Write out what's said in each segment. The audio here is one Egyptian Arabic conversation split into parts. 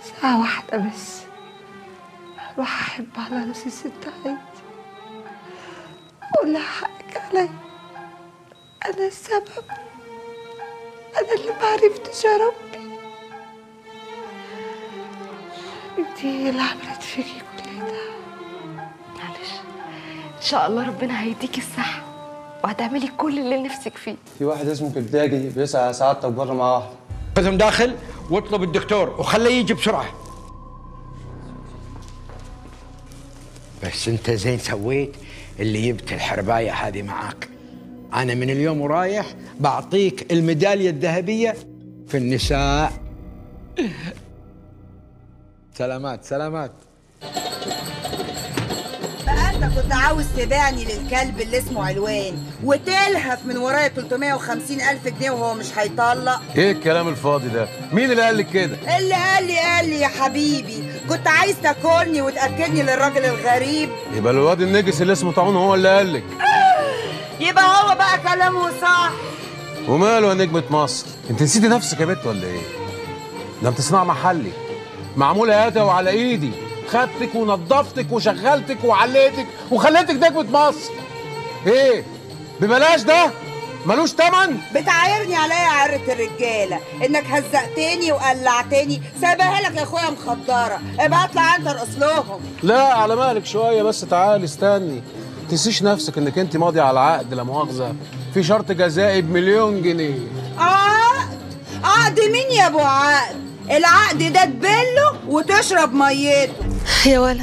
ساعة واحدة بس أروح أحب على راسي الست عادي أقول لها حقك عليا أنا السبب أنا اللي معرفتش أربي انتي هي اللي عملت فيكي كل ده معلش ان شاء الله ربنا هيديكي الصحه وهتعملي كل اللي نفسك فيه في واحد اسمه كداجي بيسعى سعادتك بره مع واحده خذهم داخل واطلب الدكتور وخليه يجي بسرعه بس انت زين سويت اللي جبت الحربايه هذه معاك انا من اليوم ورايح بعطيك الميداليه الذهبيه في النساء سلامات سلامات بقى انت كنت عاوز تبيعني للكلب اللي اسمه علوان وتلهف من ورايا 350 الف جنيه وهو مش هيطلق ايه الكلام الفاضي ده مين اللي قال لك كده اللي قال لي قال لي يا حبيبي كنت عايز تاكلني وتاكلني للراجل الغريب يبقى الواد النجس اللي اسمه طاعون هو اللي قال لك يبقى هو بقى كلامه صح وماله يا نجمة مصر انت نسيتي نفسك يا بت ولا ايه ده انت صناعة محلي معمولة يدوي وعلى ايدي خدتك ونظفتك وشغلتك وعليتك وخليتك نجمة مصر ايه ببلاش ده ملوش تمن بتعايرني عليا عرة الرجالة انك هزقتني وقلعتني سايبها لك يا اخويا مخدرة ابقى اطلع انت ارقص لهم لا على مالك شوية بس تعالي استني تنسيش نفسك انك انت ماضي على عقد لا مؤاخذة في شرط جزائي بمليون جنيه عقد عقد مين يا ابو عقد العقد ده تبله وتشرب ميته يا ولا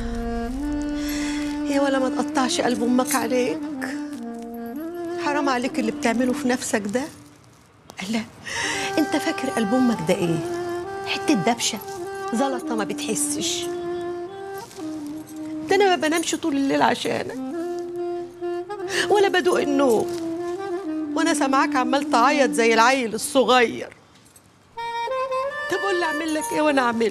يا ولا ما تقطعش قلب امك عليك حرام عليك اللي بتعمله في نفسك ده لا انت فاكر قلب امك ده ايه حته دبشه زلطه ما بتحسش ده انا ما بنامش طول الليل عشانك ولا بدوق النوم وانا سامعاك عمال تعيط زي العيل الصغير طب قول لي اعمل لك ايه وانا اعمله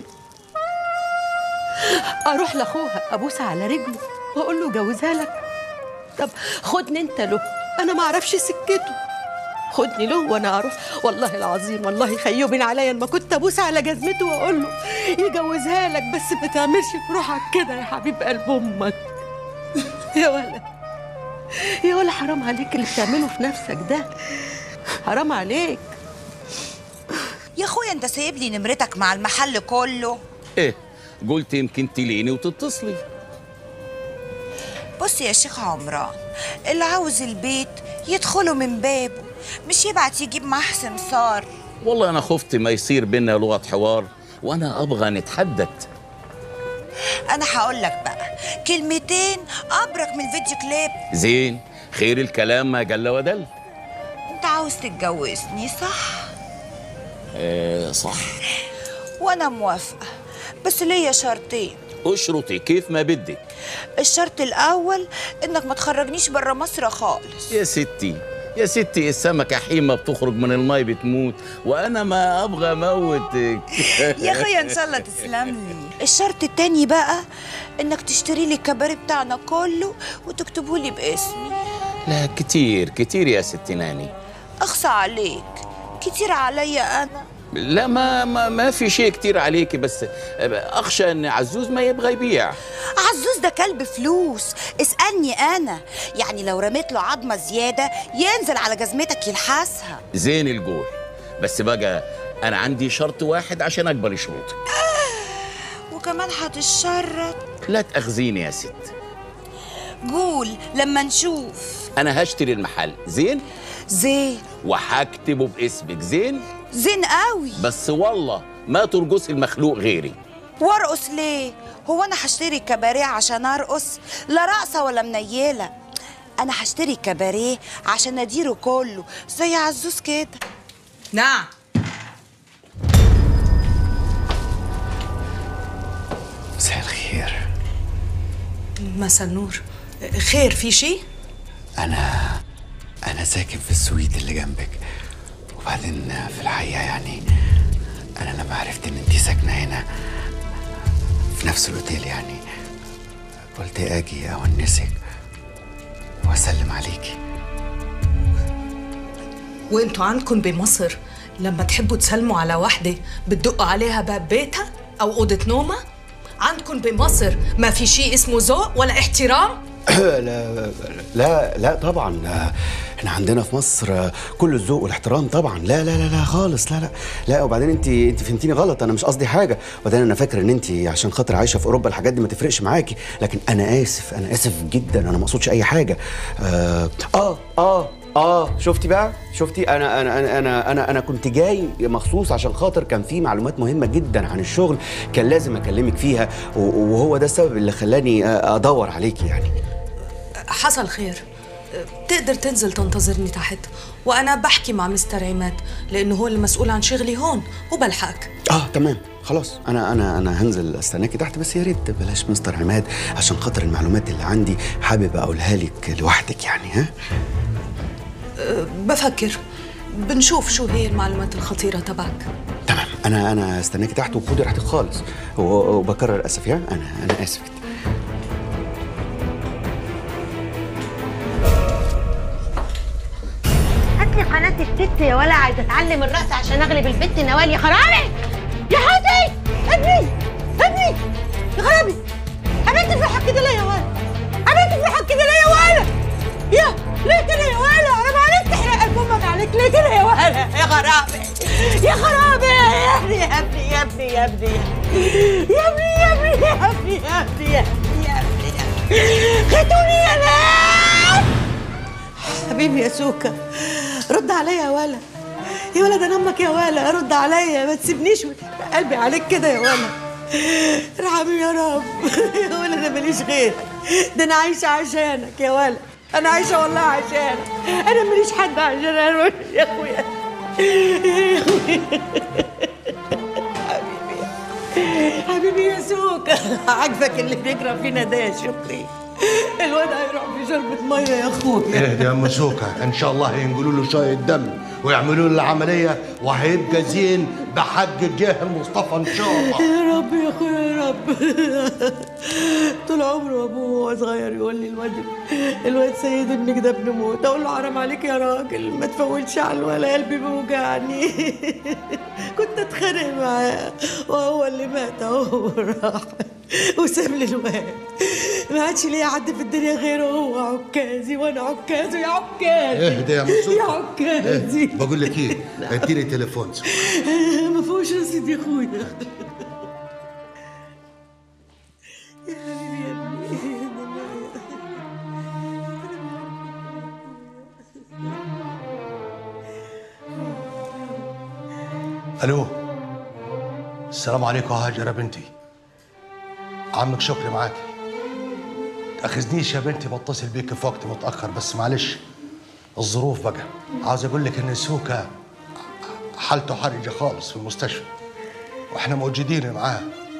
اروح لاخوها ابوس على رجله واقول له جوزها لك طب خدني انت له انا ما اعرفش سكته خدني له وانا اروح والله العظيم والله خيوبين عليا ما كنت ابوس على جزمته واقول له يجوزها لك بس ما تعملش في روحك كده يا حبيب قلب امك يا ولا يا ولا حرام عليك اللي بتعمله في نفسك ده حرام عليك يا اخويا انت سايب لي نمرتك مع المحل كله ايه قلت يمكن تليني وتتصلي بص يا شيخ عمران اللي عاوز البيت يدخله من بابه مش يبعت يجيب معاه سمسار والله انا خفت ما يصير بينا لغه حوار وانا ابغى نتحدث انا هقول لك بقى كلمتين ابرك من فيديو كليب زين خير الكلام ما جل ودل انت عاوز تتجوزني صح آه صح وانا موافقه بس ليا شرطين اشرطي كيف ما بدك الشرط الاول انك ما تخرجنيش بره مصر خالص يا ستي يا ستي السمكة حيمة بتخرج من المي بتموت وأنا ما أبغى أموتك يا اخويا ان شاء الله تسلم لي الشرط التاني بقى انك تشتري لي الكباري بتاعنا كله وتكتبه لي باسمي لا كتير كتير يا ستي ناني اخصى عليك كتير عليا انا لا ما ما, ما في شيء كتير عليكي بس أخشى أن عزوز ما يبغى يبيع عزوز ده كلب فلوس اسألني أنا يعني لو رميت له عظمة زيادة ينزل على جزمتك يلحسها زين الجول بس بقى أنا عندي شرط واحد عشان أقبل شروطك وكمان هتشرط لا تأخذيني يا ست قول لما نشوف أنا هشتري المحل زين زين وهكتبه باسمك زين زين قوي بس والله ما ترقصي المخلوق غيري وارقص ليه هو انا هشتري كباريه عشان ارقص لا رقصه ولا منيله انا هشتري كباريه عشان اديره كله زي عزوز كده نعم مساء الخير مساء النور خير في شيء أنا أنا ساكن في السويت اللي جنبك وبعدين في الحقيقة يعني أنا لما عرفت إن أنتي ساكنة هنا في نفس الأوتيل يعني قلت أجي أونسك وأسلم عليكي وانتوا عندكم بمصر لما تحبوا تسلموا على واحدة بتدقوا عليها باب بيتها او اوضه نومه عندكم بمصر ما في شيء اسمه ذوق ولا احترام لا لا لا طبعا لا. احنا عندنا في مصر كل الذوق والاحترام طبعا لا لا لا لا خالص لا لا لا وبعدين انت انت فهمتيني غلط انا مش قصدي حاجه وبعدين انا فاكر ان انت عشان خاطر عايشه في اوروبا الحاجات دي ما تفرقش معاكي لكن انا اسف انا اسف جدا انا ما اقصدش اي حاجه اه اه اه, آه شفتي بقى شفتي انا انا انا انا انا, أنا كنت جاي مخصوص عشان خاطر كان في معلومات مهمه جدا عن الشغل كان لازم اكلمك فيها و- وهو ده السبب اللي خلاني آه، ادور عليكي يعني حصل خير تقدر تنزل تنتظرني تحت وانا بحكي مع مستر عماد لانه هو المسؤول عن شغلي هون وبلحقك اه تمام خلاص انا انا انا هنزل استناكي تحت بس يا ريت بلاش مستر عماد عشان خاطر المعلومات اللي عندي حابب اقولها لك لوحدك يعني ها أه، بفكر بنشوف شو هي المعلومات الخطيرة تبعك تمام انا انا استناكي تحت وخدي راحتك خالص و- وبكرر اسف يا انا انا اسف هات لي قناة الست يا ولا عايزة اتعلم الرقص عشان اغلب البت نوال يا خرابي يا حسي ابني ابني يا خرابي عملت في الحق كده ليه يا ولا عملت في الحق كده ليه يا ولا يا ليه كده يا ولا انا عليك تحرق قلب امك عليك ليه كده يا ولا يا خرابي يا خرابي يا ابني يا ابني يا ابني يا ابني يا ابني يا ابني يا ابني يا ابني يا ابني يا ابني خدوني يا ناس حبيبي يا سوكا رد عليا يا ولا يا ولد انا امك يا ولا رد عليا ما تسيبنيش وتحرق قلبي عليك كده يا ولا ارحمني يا رب يا ولا انا ماليش غيرك ده انا عايشه عشانك يا ولا انا عايشه والله عشانك انا ماليش حد عشان انا يا اخويا يا اخويا حبيبي حبيبي يا سوكا عاجبك اللي بيجرى فينا ده يا شكري الواد هيروح في شربة مية يا اخويا اهدى يا ام سوكا ان شاء الله هينقلوا له شويه دم ويعملوا له العمليه وهيبقى زين بحق الجاه المصطفى ان شاء الله يا رب يا اخويا يا رب طول عمره ابوه وهو صغير يقول لي الواد الواد سيد ابنك ده ابن موت اقول له حرام عليك يا راجل ما تفولش على الولا قلبي بيوجعني كنت اتخانق معاه وهو اللي مات اهو راح وساب لي الواد ما عادش ليا حد في الدنيا غيره هو عكازي وانا عكازي يا عكازي اهدى يا ام يا سوكا عكازي اهدى. بقول لك ايه اديني تليفون ما فيهوش رصيد يا اخويا يا حبيبي يا الو السلام عليكم يا هاجر يا بنتي عمك شكري معاكي تاخذنيش يا بنتي بتصل بيك في وقت متاخر بس معلش الظروف بقى عاوز اقول لك ان سوكا حالته حرجه خالص في المستشفى واحنا موجودين معاه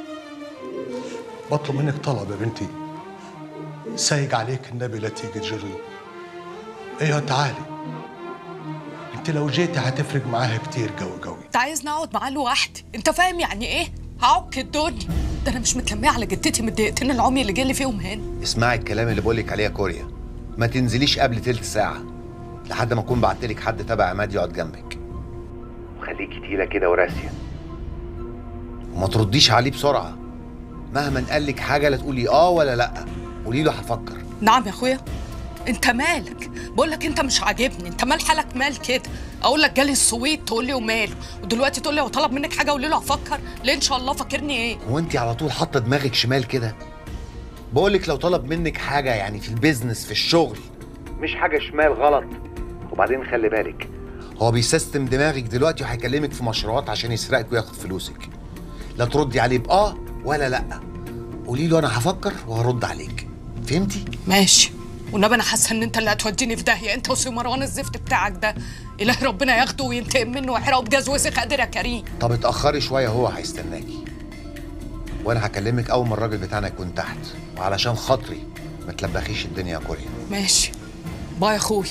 بطلب منك طلب يا بنتي سايق عليك النبي لا تيجي تجري ايوه تعالي انت لو جيتي هتفرق معاها كتير قوي قوي انت عايزني اقعد معاه لوحدي انت فاهم يعني ايه هعك الدنيا ده انا مش متلميه على جدتي من الدقيقتين العمي اللي جالي فيهم هنا اسمعي الكلام اللي بقولك عليه يا كوريا ما تنزليش قبل تلت ساعة لحد ما اكون بعتلك حد تبع عماد يقعد جنبك وخليكي تقيلة كده وراسية وما ترديش عليه بسرعة مهما قالك حاجة لا تقولي اه ولا لا قولي له هفكر نعم يا اخويا انت مالك بقول لك انت مش عاجبني انت مال حالك مال كده اقول لك جالي السويت تقول لي وماله ودلوقتي تقول لي هو طلب منك حاجه قولي له هفكر ليه ان شاء الله فاكرني ايه هو انت على طول حاطة دماغك شمال كده بقولك لو طلب منك حاجة يعني في البيزنس في الشغل مش حاجة شمال غلط وبعدين خلي بالك هو بيسيستم دماغك دلوقتي وهيكلمك في مشروعات عشان يسرقك وياخد فلوسك لا تردي عليه باه ولا لا قولي له انا هفكر وهرد عليك فهمتي ماشي والنبي انا حاسه ان انت اللي هتوديني في داهيه انت وسي مروان الزفت بتاعك ده اله ربنا ياخده وينتقم منه ويحرقه بجاز وسخ قادر يا كريم طب اتاخري شويه هو هيستناكي وانا هكلمك اول ما الراجل بتاعنا يكون تحت وعلشان خاطري ما تلبخيش الدنيا يا كوريا ماشي باي يا اخويا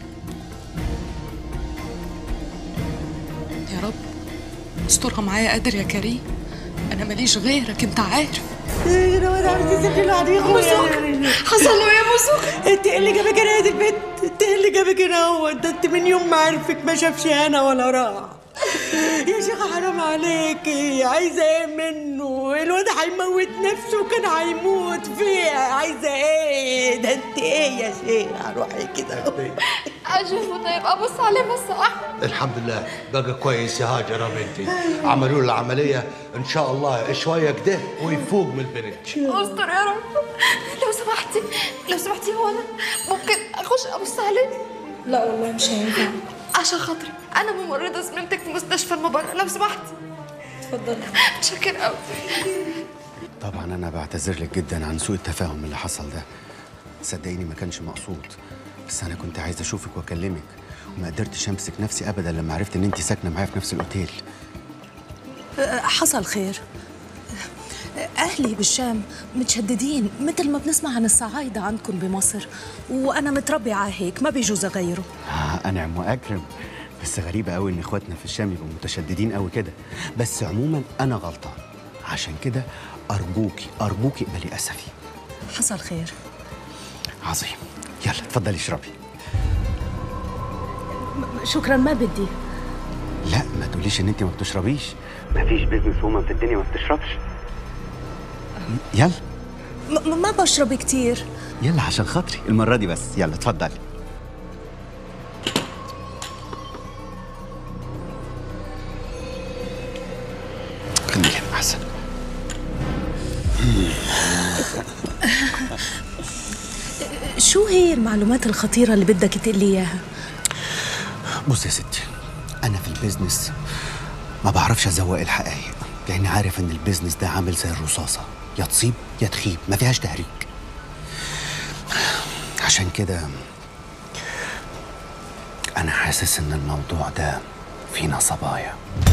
يا رب استرها معايا قادر يا كريم انا ماليش غيرك انت عارف انا وانا عملت سيبني لوحدي يا اخويا حصل له ايه يا مسوخ انت ايه اللي جابك هنا يا دي البنت انت ايه اللي جابك هنا هو ده انت من يوم ما عرفك ما شافش انا ولا راح يا شيخة حرام عليكي عايزة ايه منه الواد هيموت نفسه كان هيموت فيها عايزة ايه ده انت ايه يا شيخة روحي كده اشوفه طيب ابص عليه بس واحده الحمد لله بقى كويس يا هاجر يا بنتي عملوا له العمليه ان شاء الله شويه كده ويفوق من البنت استر يا رب لو سمحتي لو سمحتي هو انا ممكن اخش ابص عليه لا والله مش هينفع عشان خاطري انا ممرضه زميلتك في مستشفى المبرة لو سمحتي اتفضلي متشكر قوي طبعا انا بعتذر لك جدا عن سوء التفاهم اللي حصل ده صدقيني ما كانش مقصود بس انا كنت عايز اشوفك واكلمك وما قدرتش امسك نفسي ابدا لما عرفت ان انت ساكنه معايا في نفس الاوتيل أه، حصل خير أه، أهلي بالشام متشددين مثل ما بنسمع عن الصعايدة عندكم بمصر وأنا متربية على هيك ما بيجوز أغيره آه انعم واكرم بس غريبه قوي ان اخواتنا في الشام يبقوا متشددين قوي كده بس عموما انا غلطان عشان كده ارجوكي ارجوكي اقبلي اسفي حصل خير عظيم يلا اتفضلي اشربي م- شكرا ما بدي لا ما تقوليش ان انت ما بتشربيش مفيش بيزنس وومن في الدنيا ما بتشربش يلا م- م- ما بشرب كتير يلا عشان خاطري المره دي بس يلا اتفضلي خليك هنا احسن شو هي المعلومات الخطيرة اللي بدك تقلي إياها؟ بص يا ستي انا في البيزنس ما بعرفش ازوق الحقائق لاني عارف ان البيزنس ده عامل زي الرصاصه يا تصيب يا تخيب ما فيهاش تهريج عشان كده انا حاسس ان الموضوع ده فيه نصبايا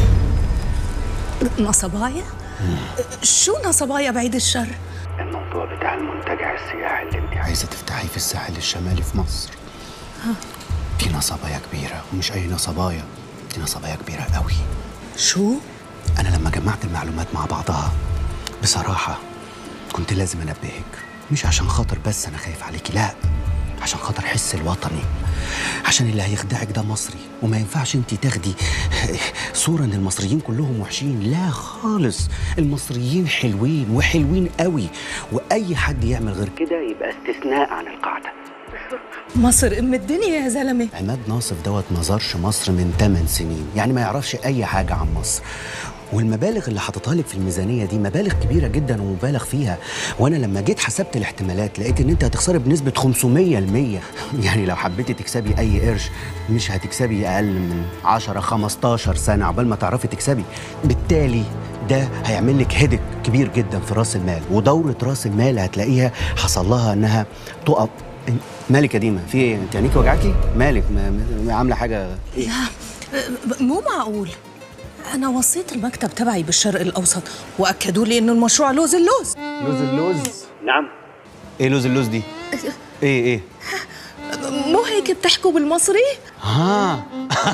نصبايا؟ شو نصبايا بعيد الشر؟ الموضوع بتاع المنتجع السياحي اللي انت عايزه تفتحيه في الساحل الشمالي في مصر ها دي نصبايا كبيره ومش اي نصبايا دي نصبايا كبيره قوي شو؟ انا لما جمعت المعلومات مع بعضها بصراحه كنت لازم انبهك مش عشان خاطر بس انا خايف عليكي لا عشان خاطر حس الوطني عشان اللي هيخدعك ده مصري وما ينفعش انت تاخدي صورة ان المصريين كلهم وحشين لا خالص المصريين حلوين وحلوين قوي واي حد يعمل غير كده يبقى استثناء عن القاعدة مصر أم الدنيا يا زلمة عماد ناصف دوت ما زارش مصر من 8 سنين يعني ما يعرفش اي حاجه عن مصر والمبالغ اللي حاططها لك في الميزانيه دي مبالغ كبيره جدا ومبالغ فيها وانا لما جيت حسبت الاحتمالات لقيت ان انت هتخسري بنسبه 500% يعني لو حبيتي تكسبي اي قرش مش هتكسبي اقل من 10 15 سنه عقبال ما تعرفي تكسبي بالتالي ده هيعمل لك هدك كبير جدا في راس المال ودوره راس المال هتلاقيها حصل لها انها تقف مالك يا ديما في ايه انت عينيكي وجعاكي مالك ما ما- عامله حاجه لا أه، مو معقول أنا وصيت المكتب تبعي بالشرق الأوسط وأكدوا لي إنه المشروع لوز اللوز لوز اللوز نعم ايه لوز اللوز دي ايه ايه مو هيك بتحكوا بالمصري؟ ها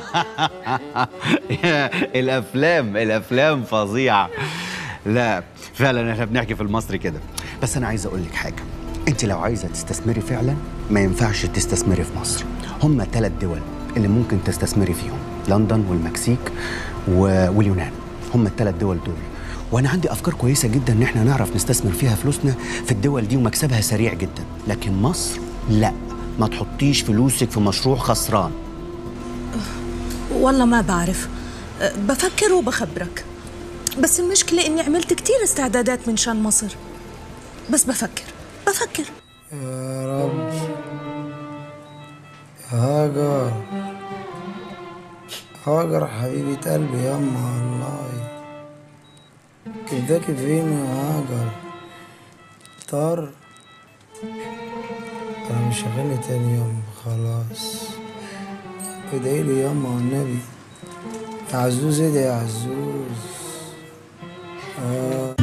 الافلام الافلام فظيعه لا فعلا احنا بنحكي في المصري كده بس انا عايز اقول لك حاجه انت لو عايزه تستثمري فعلا ما ينفعش تستثمري في مصر هم ثلاث دول اللي ممكن تستثمري فيهم لندن والمكسيك و... واليونان هم الثلاث دول دول وانا عندي افكار كويسه جدا ان احنا نعرف نستثمر فيها فلوسنا في الدول دي ومكسبها سريع جدا لكن مصر لا ما تحطيش فلوسك في مشروع خسران والله ما بعرف أه، بفكر وبخبرك بس المشكلة إني عملت كتير استعدادات من شان مصر بس بفكر بفكر يا رب يا هاجر هاجر حبيبة قلبي يما والله كداكي فين يا هاجر طار انا مش هغني تاني يما خلاص ادعيلي يما والنبي يا عزوز ادعي يا عزوز آه.